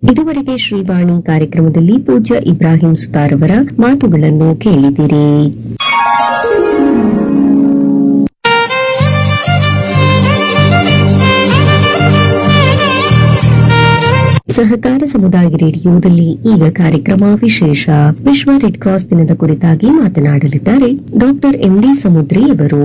ಇದುವರೆಗೆ ಶ್ರೀವಾಣಿ ಕಾರ್ಯಕ್ರಮದಲ್ಲಿ ಪೂಜ್ಯ ಇಬ್ರಾಹಿಂ ಸುತಾರ್ ಅವರ ಮಾತುಗಳನ್ನು ಕೇಳಿದಿರಿ ಸಹಕಾರ ಸಮುದಾಯ ರೇಡಿಯೋದಲ್ಲಿ ಈಗ ಕಾರ್ಯಕ್ರಮ ವಿಶೇಷ ವಿಶ್ವ ರೆಡ್ ಕ್ರಾಸ್ ದಿನದ ಕುರಿತಾಗಿ ಮಾತನಾಡಲಿದ್ದಾರೆ ಡಾಕ್ಟರ್ ಎಂಡಿ ಸಮುದ್ರಿ ಅವರು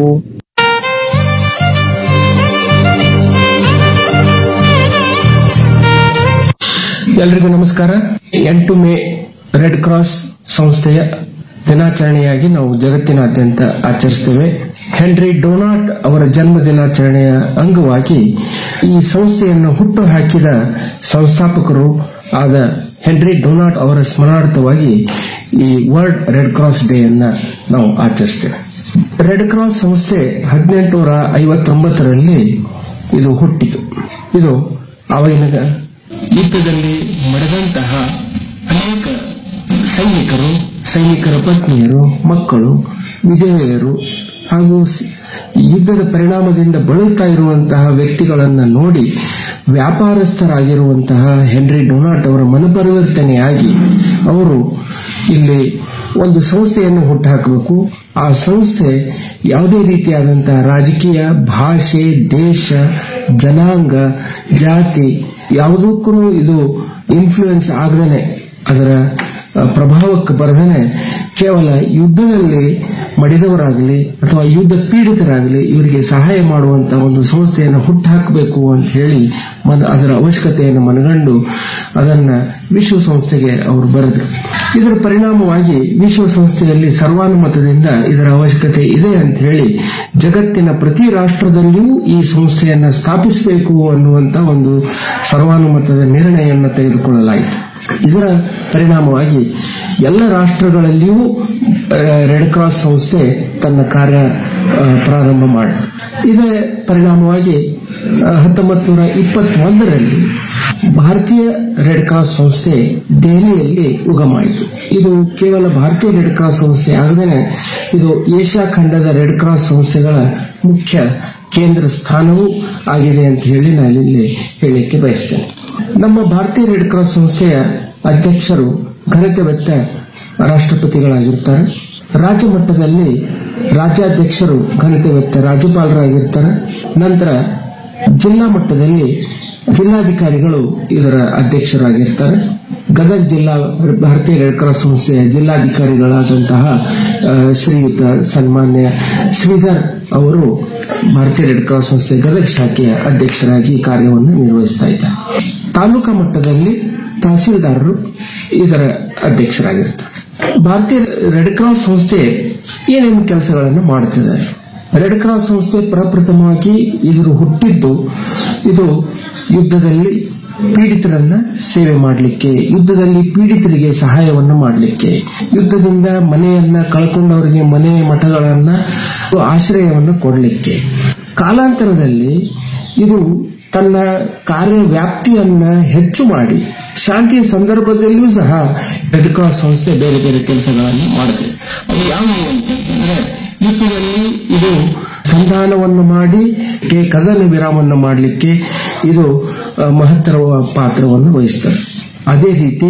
ಎಲ್ರಿಗೂ ನಮಸ್ಕಾರ ಎಂಟು ಮೇ ರೆಡ್ ಕ್ರಾಸ್ ಸಂಸ್ಥೆಯ ದಿನಾಚರಣೆಯಾಗಿ ನಾವು ಜಗತ್ತಿನಾದ್ಯಂತ ಆಚರಿಸ್ತೇವೆ ಹೆನ್ರಿ ಡೊನಾಲ್ಡ್ ಅವರ ಜನ್ಮ ದಿನಾಚರಣೆಯ ಅಂಗವಾಗಿ ಈ ಸಂಸ್ಥೆಯನ್ನು ಹುಟ್ಟು ಹಾಕಿದ ಸಂಸ್ಥಾಪಕರು ಆದ ಹೆನ್ರಿ ಡೊನಾಲ್ಡ್ ಅವರ ಸ್ಮರಣಾರ್ಥವಾಗಿ ಈ ವರ್ಲ್ಡ್ ರೆಡ್ ಕ್ರಾಸ್ ಡೇ ಅನ್ನ ನಾವು ಆಚರಿಸ್ತೇವೆ ರೆಡ್ ಕ್ರಾಸ್ ಸಂಸ್ಥೆ ಹದಿನೆಂಟುನೂರ ಐವತ್ತೊಂಬತ್ತರಲ್ಲಿ ಇದು ಹುಟ್ಟಿತು ಇದು ಆವಾಗಿನ ಯುದ್ಧದಲ್ಲಿ ಮಡಿದಂತಹ ಅನೇಕ ಸೈನಿಕರು ಸೈನಿಕರ ಪತ್ನಿಯರು ಮಕ್ಕಳು ವಿಧವೆಯರು ಹಾಗೂ ಸ್- ಯುದ್ಧದ ಪರಿಣಾಮದಿಂದ ಬಳಲ್ತಾ ಇರುವಂತಹ ವ್ಯಕ್ತಿಗಳನ್ನು ನೋಡಿ ವ್ಯಾಪಾರಸ್ಥರಾಗಿರುವಂತಹ ಹೆನ್ರಿ ಡೊನಾಲ್ಡ್ ಅವರ ಮನಪರಿವರ್ತನೆಯಾಗಿ ಅವರು ಇಲ್ಲಿ ಒಂದು ಸಂಸ್ಥೆಯನ್ನು ಹುಟ್ಟುಹಾಕಬೇಕು ಆ ಸಂಸ್ಥೆ ಯಾವುದೇ ರೀತಿಯಾದಂತಹ ರಾಜಕೀಯ ಭಾಷೆ ದೇಶ ಜನಾಂಗ ಜಾತಿ ಯಾವುದಕ್ಕೂ ಇದು ಇನ್ಫ್ಲೂಯೆನ್ಸ್ ಆಗದೇನೆ ಅದರ ಆ, ಪ್ರಭಾವಕ್ಕೆ ಬರದೇನೆ ಕೇವಲ ಯುದ್ಧದಲ್ಲಿ ಮಡಿದವರಾಗಲಿ ಅಥವಾ ಯುದ್ಧ ಪೀಡಿತರಾಗಲಿ ಇವರಿಗೆ ಸಹಾಯ ಮಾಡುವಂತ ಒಂದು ಸಂಸ್ಥೆಯನ್ನು ಹುಟ್ಟುಹಾಕಬೇಕು ಅಂತ ಹೇಳಿ ಮನ- ಅದರ ಅವಶ್ಯಕತೆಯನ್ನು ಮನಗಂಡು ಅದನ್ನ ವಿಶ್ವಸಂಸ್ಥೆಗೆ ಅವರು ಬರೆದರು ಇದರ ಪರಿಣಾಮವಾಗಿ ವಿಶ್ವಸಂಸ್ಥೆಯಲ್ಲಿ ಸರ್ವಾನುಮತದಿಂದ ಇದರ ಅವಶ್ಯಕತೆ ಇದೆ ಅಂತ ಹೇಳಿ ಜಗತ್ತಿನ ಪ್ರತಿ ರಾಷ್ಟ್ರದಲ್ಲಿಯೂ ಈ ಸಂಸ್ಥೆಯನ್ನ ಸ್ಥಾಪಿಸಬೇಕು ಅನ್ನುವಂತ ಒಂದು ಸರ್ವಾನುಮತದ ನಿರ್ಣಯವನ್ನು ತೆಗೆದುಕೊಳ್ಳಲಾಯಿತು ಇದರ ಪರಿಣಾಮವಾಗಿ ಎಲ್ಲ ರಾಷ್ಟ್ರಗಳಲ್ಲಿಯೂ ಆ, ರೆಡ್ ಕ್ರಾಸ್ ಸಂಸ್ಥೆ ತನ್ನ ಕಾರ್ಯ ಆ, ಪ್ರಾರಂಭ ಮಾಡಿತು ಇದರ ಪರಿಣಾಮವಾಗಿ ಹತ್ತೊಂಬತ್ತು ನೂರ ಇಪ್ಪತ್ತೊಂದರಲ್ಲಿ ಭಾರತೀಯ ರೆಡ್ ಕ್ರಾಸ್ ಸಂಸ್ಥೆ ದೆಹಲಿಯಲ್ಲಿ ಉಗಮಾಯಿತು ಇದು ಕೇವಲ ಭಾರತೀಯ ರೆಡ್ ಕ್ರಾಸ್ ಸಂಸ್ಥೆ ಆಗದೇನೆ ಇದು ಏಷ್ಯಾ ಖಂಡದ ರೆಡ್ ಕ್ರಾಸ್ ಸಂಸ್ಥೆಗಳ ಮುಖ್ಯ ಕೇಂದ್ರ ಸ್ಥಾನವೂ ಆಗಿದೆ ಅಂತ ಹೇಳಿ ನಾನು ಇಲ್ಲಿ ಹೇಳಲಿಕ್ಕೆ ಬಯಸ್ತೇನೆ ನಮ್ಮ ಭಾರತೀಯ ರೆಡ್ ಕ್ರಾಸ್ ಸಂಸ್ಥೆಯ ಅಧ್ಯಕ್ಷರು ಘನತೆ ವೆತ್ತ ರಾಷ್ಟ್ರಪತಿಗಳಾಗಿರ್ತಾರೆ ರಾಜ್ಯ ಮಟ್ಟದಲ್ಲಿ ರಾಜ್ಯಾಧ್ಯಕ್ಷರು ಘನತೆ ವೆತ್ತ ರಾಜ್ಯಪಾಲರಾಗಿರ್ತಾರೆ ನಂತರ ಜಿಲ್ಲಾ ಮಟ್ಟದಲ್ಲಿ ಜಿಲ್ಲಾಧಿಕಾರಿಗಳು ಇದರ ಅಧ್ಯಕ್ಷರಾಗಿರ್ತಾರೆ ಗದಗ ಜಿಲ್ಲಾ ಭಾರತೀಯ ರೆಡ್ ಕ್ರಾಸ್ ಸಂಸ್ಥೆಯ ಜಿಲ್ಲಾಧಿಕಾರಿಗಳಾದಂತಹ ಆ, ಶ್ರೀಯುತ ಸನ್ಮಾನ್ಯ ಶ್ರೀಧರ್ ಅವರು ಭಾರತೀಯ ರೆಡ್ ಕ್ರಾಸ್ ಸಂಸ್ಥೆ ಗದಗ ಶಾಖೆಯ ಅಧ್ಯಕ್ಷರಾಗಿ ಕಾರ್ಯವನ್ನು ನಿರ್ವಹಿಸ್ತಾ ಇದ್ದಾರೆ ತಾಲೂಕಾ ಮಟ್ಟದಲ್ಲಿ ತಹಸೀಲ್ದಾರರು ಇದರ ಅಧ್ಯಕ್ಷರಾಗಿರ್ತಾರೆ ಭಾರತೀಯ ರೆಡ್ ಕ್ರಾಸ್ ಸಂಸ್ಥೆ ಏನೇನು ಕೆಲಸಗಳನ್ನು ಮಾಡುತ್ತಿದ್ದಾರೆ ರೆಡ್ ಕ್ರಾಸ್ ಸಂಸ್ಥೆ ಪ್ರಪ್ರಥಮವಾಗಿ ಇವರು ಹುಟ್ಟಿದ್ದು ಇದು ಯುದ್ಧದಲ್ಲಿ ಪೀಡಿತರನ್ನ ಸೇವೆ ಮಾಡಲಿಕ್ಕೆ ಯುದ್ಧದಲ್ಲಿ ಪೀಡಿತರಿಗೆ ಸಹಾಯವನ್ನು ಮಾಡಲಿಕ್ಕೆ ಯುದ್ಧದಿಂದ ಮನೆಯನ್ನ ಕಳ್ಕೊಂಡವರಿಗೆ ಮನೆ ಮಠಗಳನ್ನ ಆಶ್ರಯವನ್ನು ಕೊಡಲಿಕ್ಕೆ ಕಾಲಾಂತರದಲ್ಲಿ ಇದು ತನ್ನ ಕಾರ್ಯ ವ್ಯಾಪ್ತಿಯನ್ನ ಹೆಚ್ಚು ಮಾಡಿ ಶಾಂತಿಯ ಸಂದರ್ಭದಲ್ಲಿಯೂ ಸಹ ರೆಡ್ ಕ್ರಾಸ್ ಸಂಸ್ಥೆ ಬೇರೆ ಬೇರೆ ಕೆಲಸಗಳನ್ನು ಮಾಡುತ್ತೆ ಅವು ಯಾವುವು ಅಂತಂದ್ರೆ ಯುದ್ಧದಲ್ಲಿ ಇದು ಸಂಧಾನವನ್ನು ಮಾಡಿ ಕೆ ಕದನ ವಿರಾಮವನ್ನು ಮಾಡಲಿಕ್ಕೆ ಇದು ಆ, ಮಹತ್ತರ ಪಾತ್ರವನ್ನು ವಹಿಸ್ತದೆ ಅದೇ ರೀತಿ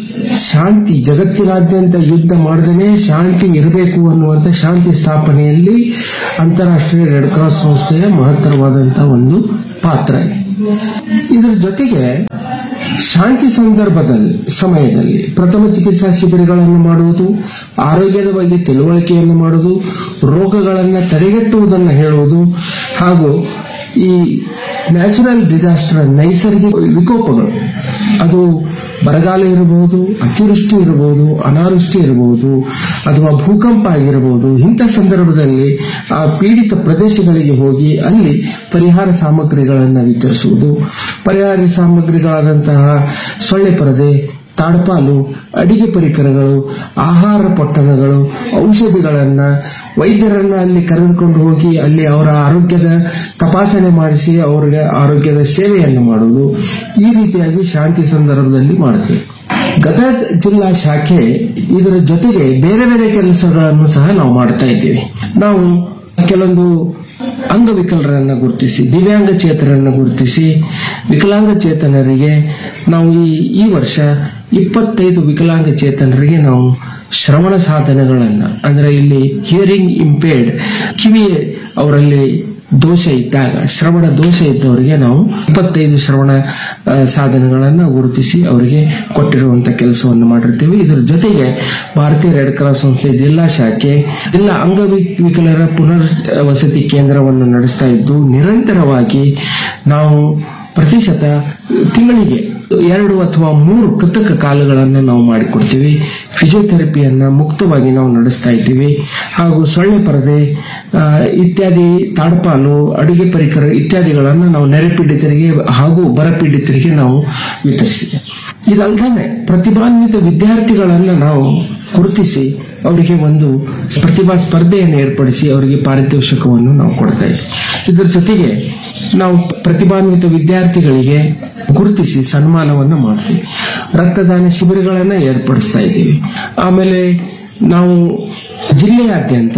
ಶಾಂತಿ ಜಗತ್ತಿನಾದ್ಯಂತ ಯುದ್ಧ ಮಾಡದೇ ಶಾಂತಿ ಇರಬೇಕು ಅನ್ನುವಂಥ ಶಾಂತಿ ಸ್ಥಾಪನೆಯಲ್ಲಿ ಅಂತಾರಾಷ್ಟ್ರೀಯ ರೆಡ್ ಕ್ರಾಸ್ ಸಂಸ್ಥೆಯ ಮಹತ್ತರವಾದಂತಹ ಒಂದು ಪಾತ್ರ ಇದೆ ಇದರ ಜೊತೆಗೆ ಶಾಂತಿ ಸಂದರ್ಭದಲ್ಲಿ ಸಮಯದಲ್ಲಿ ಪ್ರಥಮ ಚಿಕಿತ್ಸಾ ಶಿಬಿರಗಳನ್ನು ಮಾಡುವುದು ಆರೋಗ್ಯದ ಬಗ್ಗೆ ತಿಳುವಳಿಕೆಯನ್ನು ಮಾಡುವುದು ರೋಗಗಳನ್ನು ತಡೆಗಟ್ಟುವುದನ್ನು ಹೇಳುವುದು ಹಾಗೂ ಈ ನ್ಯಾಚುರಲ್ ಡಿಸಾಸ್ಟರ್ ನೈಸರ್ಗಿಕ ವಿಕೋಪಗಳು ಅದು ಬರಗಾಲ ಇರಬಹುದು ಅತಿವೃಷ್ಟಿ ಇರಬಹುದು ಅನಾವೃಷ್ಟಿ ಇರಬಹುದು ಅಥವಾ ಭೂಕಂಪ ಆಗಿರಬಹುದು ಇಂಥ ಸಂದರ್ಭದಲ್ಲಿ ಆ ಪೀಡಿತ ಪ್ರದೇಶಗಳಿಗೆ ಹೋಗಿ ಅಲ್ಲಿ ಪರಿಹಾರ ಸಾಮಗ್ರಿಗಳನ್ನು ವಿತರಿಸುವುದು ಪರಿಹಾರ ಸಾಮಗ್ರಿಗಳಾದಂತಹ ಸೊಳ್ಳೆ ಪರದೆ ತಾಡ್ಪಾಲು ಅಡಿಗೆ ಪರಿಕರಗಳು ಆಹಾರ ಪೊಟ್ಟಣಗಳು ಔಷಧಿಗಳನ್ನ ವೈದ್ಯರನ್ನ ಅಲ್ಲಿ ಕರೆದುಕೊಂಡು ಹೋಗಿ ಅಲ್ಲಿ ಅವರ ಆರೋಗ್ಯದ ತಪಾಸಣೆ ಮಾಡಿಸಿ ಅವರಿಗೆ ಆರೋಗ್ಯದ ಸೇವೆಯನ್ನು ಮಾಡುವುದು ಈ ರೀತಿಯಾಗಿ ಶಾಂತಿ ಸಂದರ್ಭದಲ್ಲಿ ಮಾಡುತ್ತೇವೆ ಗದಗ ಜಿಲ್ಲಾ ಶಾಖೆ ಇದರ ಜೊತೆಗೆ ಬೇರೆ ಬೇರೆ ಕೆಲಸಗಳನ್ನು ಸಹ ನಾವು ಮಾಡ್ತಾ ಇದ್ದೀವಿ ನಾವು ಕೆಲವೊಂದು ಅಂಗವಿಕಲರನ್ನ ಗುರುತಿಸಿ ದಿವ್ಯಾಂಗಚೇತನರನ್ನ ಗುರುತಿಸಿ ವಿಕಲಾಂಗಚೇತನರಿಗೆ ನಾವು ಈ ಈ ವರ್ಷ ಇಪ್ಪತ್ತೈದು ವಿಕಲಾಂಗಚೇತನರಿಗೆ ನಾವು ಶ್ರವಣ ಸಾಧನಗಳನ್ನ ಅಂದ್ರೆ ಇಲ್ಲಿ ಹಿಯರಿಂಗ್ ಇಂಪೇರ್ಡ್ ಕಿವಿ ಅವರಲ್ಲಿ ದೋಷ ಇದ್ದಾಗ ಶ್ರವಣ ದೋಷ ಇದ್ದವರಿಗೆ ನಾವು ಇಪ್ಪತ್ತೈದು ಶ್ರವಣ ಆ, ಸಾಧನಗಳನ್ನ ಗುರುತಿಸಿ ಅವರಿಗೆ ಕೊಟ್ಟಿರುವಂತ ಕೆಲಸವನ್ನು ಮಾಡಿರ್ತೀವಿ ಇದರ ಜೊತೆಗೆ ಭಾರತೀಯ ರೆಡ್ ಕ್ರಾಸ್ ಸಂಸ್ಥೆ ಜಿಲ್ಲಾ ಶಾಖೆ ಜಿಲ್ಲಾ ಅಂಗವಿಕಲರ ಪುನರ್ ವಸತಿ ಕೇಂದ್ರವನ್ನು ನಡೆಸ್ತಾ ಇದ್ದು ನಿರಂತರವಾಗಿ ನಾವು ಪ್ರತಿಶತ ತಿಂಗಳಿಗೆ ಎರಡು ಅಥವಾ ಮೂರು ಕೃತಕ ಕಾಲುಗಳನ್ನು ನಾವು ಮಾಡಿಕೊಡ್ತೀವಿ ಫಿಸಿಯೋಥೆರಪಿಯನ್ನ ಮುಕ್ತವಾಗಿ ನಾವು ನಡೆಸ್ತಾ ಇದ್ದೀವಿ ಹಾಗೂ ಸೊಳ್ಳೆ ಪರದೆ ಆ, ಇತ್ಯಾದಿ ತಾಡ್ಪಾಲು ಅಡುಗೆ ಪರಿಕರ ಇತ್ಯಾದಿಗಳನ್ನು ನಾವು ನೆರೆಪೀಡಿತರಿಗೆ ಹಾಗೂ ಬರಪೀಡಿತರಿಗೆ ನಾವು ವಿತರಿಸಿದೆ ಇದಲ್ಲದೆ ಪ್ರತಿಭಾನ್ವಿತ ವಿದ್ಯಾರ್ಥಿಗಳನ್ನ ನಾವು ಗುರುತಿಸಿ ಅವರಿಗೆ ಒಂದು ಪ್ರತಿಭಾ ಸ್ಪರ್ಧೆಯನ್ನು ಏರ್ಪಡಿಸಿ ಅವರಿಗೆ ಪಾರಿತೋಷಕವನ್ನು ನಾವು ಕೊಡ್ತಾ ಇದ್ದೀವಿ ಇದರ ಜೊತೆಗೆ ನಾವು ಪ್ರತಿಭಾನ್ವಿತ ವಿದ್ಯಾರ್ಥಿಗಳಿಗೆ ಗುರುತಿಸಿ ಸನ್ಮಾನವನ್ನು ಮಾಡ್ತೀವಿ ರಕ್ತದಾನ ಶಿಬಿರಗಳನ್ನ ಏರ್ಪಡಿಸ್ತಾ ಇದ್ದೀವಿ ಆಮೇಲೆ ನಾವು ಜಿಲ್ಲೆಯಾದ್ಯಂತ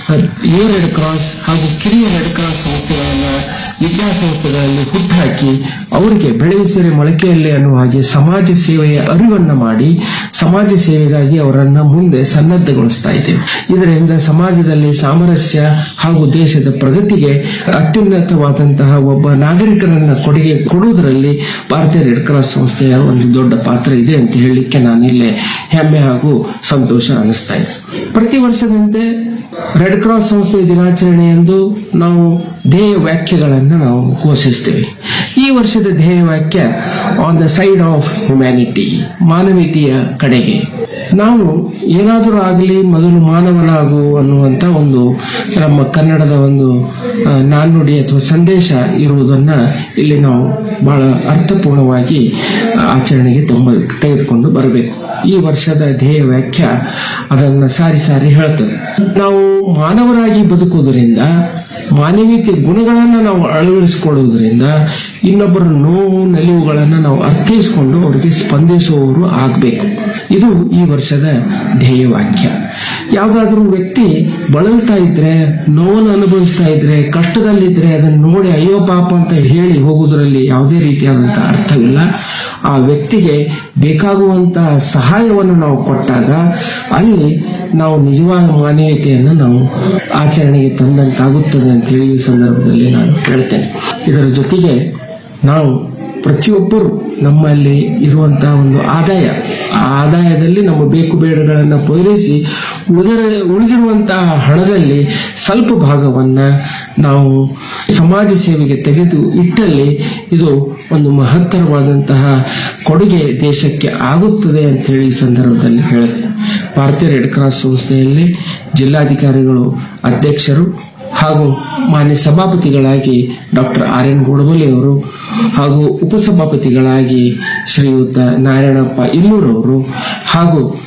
ಯು ರೆಡ್ ಕ್ರಾಸ್ ಹಾಗೂ ಕಿವಿ ರೆಡ್ ಕ್ರಾಸ್ ಸಂಸ್ಥೆಗಳನ್ನ ವಿದ್ಯಾಸಂಸ್ಥೆಗಳಲ್ಲಿ ಹುಟ್ಟುಹಾಕಿ ಅವರಿಗೆ ಬೆಳೆಸಿರೆ ಮೊಳಕೆಯಲ್ಲಿ ಅನ್ನುವ ಹಾಗೆ ಸಮಾಜ ಸೇವೆಯ ಅರಿವನ್ನ ಮಾಡಿ ಸಮಾಜ ಸೇವೆಗಾಗಿ ಅವರನ್ನ ಮುಂದೆ ಸನ್ನದ್ಧಗೊಳಿಸ್ತಾ ಇದ್ದೇವೆ ಇದರಿಂದ ಸಮಾಜದಲ್ಲಿ ಸಾಮರಸ್ಯ ಹಾಗೂ ದೇಶದ ಪ್ರಗತಿಗೆ ಅತ್ಯುನ್ನತವಾದಂತಹ ಒಬ್ಬ ನಾಗರಿಕರನ್ನ ಕೊಡುಗೆ ಕೊಡುವುದರಲ್ಲಿ ಭಾರತೀಯ ರೆಡ್ ಕ್ರಾಸ್ ಸಂಸ್ಥೆಯ ಒಂದು ದೊಡ್ಡ ಪಾತ್ರ ಇದೆ ಅಂತ ಹೇಳಲಿಕ್ಕೆ ನಾನಿಲ್ಲೇ ಹೆಮ್ಮೆ ಹಾಗೂ ಸಂತೋಷ ಅನಿಸ್ತಾ ಇದೆ ಪ್ರತಿ ವರ್ಷದಂತೆ ರೆಡ್ ಕ್ರಾಸ್ ಸಂಸ್ಥೆ ದಿನಾಚರಣೆಯಂದು ನಾವು ಧ್ಯೇಯ ವ್ಯಾಖ್ಯೆಗಳನ್ನು ನಾವು ಘೋಷಿಸ್ತೇವೆ ಈ ವರ್ಷದ ಧ್ಯೇಯ ವಾಕ್ಯ on the side of humanity ಮಾನವೀಯತೆಯ ಕಡೆಗೆ ನಾವು ಏನಾದರೂ ಆಗಲಿ ಮೊದಲು ಮಾನವನಾಗು ಅನ್ನುವಂತ ಒಂದು ನಮ್ಮ ಕನ್ನಡದ ಒಂದು ಆ, ನಾಣ್ಣುಡಿ ಅಥವಾ ಸಂದೇಶ ಇರುವುದನ್ನ ಇಲ್ಲಿ ನಾವು ಬಹಳ ಅರ್ಥಪೂರ್ಣವಾಗಿ ಆಚರಣೆಗೆ ತುಂಬ ತೆಗೆದುಕೊಂಡು ಬರಬೇಕು ಈ ವರ್ಷದ ಧ್ಯೇಯ ವ್ಯಾಖ್ಯ ಅದನ್ನ ಸಾರಿ ಸಾರಿ ಹೇಳ್ತದೆ ನಾವು ಮಾನವರಾಗಿ ಬದುಕುವುದರಿಂದ ಮಾನವೀಯತೆ ಗುಣಗಳನ್ನು ನಾವು ಅಳವಡಿಸಿಕೊಳ್ಳುವುದರಿಂದ ಇನ್ನೊಬ್ಬರ ನೋವು ನಲಿವುಗಳನ್ನು ನಾವು ಅರ್ಥೈಸಿಕೊಂಡು ಅವರಿಗೆ ಸ್ಪಂದಿಸುವವರು ಆಗಬೇಕು ಇದು ಈ ವರ್ಷದ ಧ್ಯೇಯ ವಾಕ್ಯ ಯಾವುದಾದ್ರೂ ವ್ಯಕ್ತಿ ಬಳಲ್ತಾ ಇದ್ರೆ ನೋವನ್ನು ಅನುಭವಿಸ್ತಾ ಇದ್ರೆ ಕಷ್ಟದಲ್ಲಿದ್ರೆ ಅದನ್ನು ನೋಡಿ ಅಯ್ಯೋ ಪಾಪ ಅಂತ ಹೇಳಿ ಹೋಗುವುದರಲ್ಲಿ ಯಾವುದೇ ರೀತಿಯಾದಂತಹ ಅರ್ಥವಿಲ್ಲ ಆ ವ್ಯಕ್ತಿಗೆ ಬೇಕಾಗುವಂತಹ ಸಹಾಯವನ್ನು ನಾವು ಕೊಟ್ಟಾಗ ಅಲ್ಲಿ ನಾವು ನಿಜವಾದ ಮಾನವೀಯತೆಯನ್ನು ನಾವು ಆಚರಣೆಗೆ ತಂದಂತಾಗುತ್ತದೆ ಅಂತ ಹೇಳಿ ಈ ಸಂದರ್ಭದಲ್ಲಿ ನಾನು ಹೇಳ್ತೇನೆ ಇದರ ಜೊತೆಗೆ ನಾವು ಪ್ರತಿಯೊಬ್ಬರು ನಮ್ಮಲ್ಲಿ ಇರುವಂತಹ ಒಂದು ಆದಾಯ ಆ ಆದಾಯದಲ್ಲಿ ನಮ್ಮ ಬೇಕು ಬೇಡಗಳನ್ನು ಪೂರೈಸಿ ಉಳಿದ ಉಳಿದಿರುವಂತಹ ಹಣದಲ್ಲಿ ಸ್ವಲ್ಪ ಭಾಗವನ್ನ ನಾವು ಸಮಾಜ ಸೇವೆಗೆ ತೆಗೆದು ಇಟ್ಟಲ್ಲಿ ಇದು ಒಂದು ಮಹತ್ತರವಾದಂತಹ ಕೊಡುಗೆ ದೇಶಕ್ಕೆ ಆಗುತ್ತದೆ ಅಂತ ಹೇಳಿ ಈ ಸಂದರ್ಭದಲ್ಲಿ ಹೇಳುತ್ತೆ ಭಾರತೀಯ ರೆಡ್ ಕ್ರಾಸ್ ಸಂಸ್ಥೆಯಲ್ಲಿ ಜಿಲ್ಲಾಧಿಕಾರಿಗಳು ಅಧ್ಯಕ್ಷರು ಹಾಗೂ ಮಾನ್ಯ ಸಭಾಪತಿಗಳಾಗಿ ಡಾಕ್ಟರ್ ಆರ್ ಎನ್ ಗೋಡಬಲಿ ಅವರು ಹಾಗೂ ಉಪಸಭಾಪತಿಗಳಾಗಿ ಶ್ರೀಯುತ ನಾರಾಯಣಪ್ಪ ಇಲ್ಲೂರವರು ಹಾಗೂ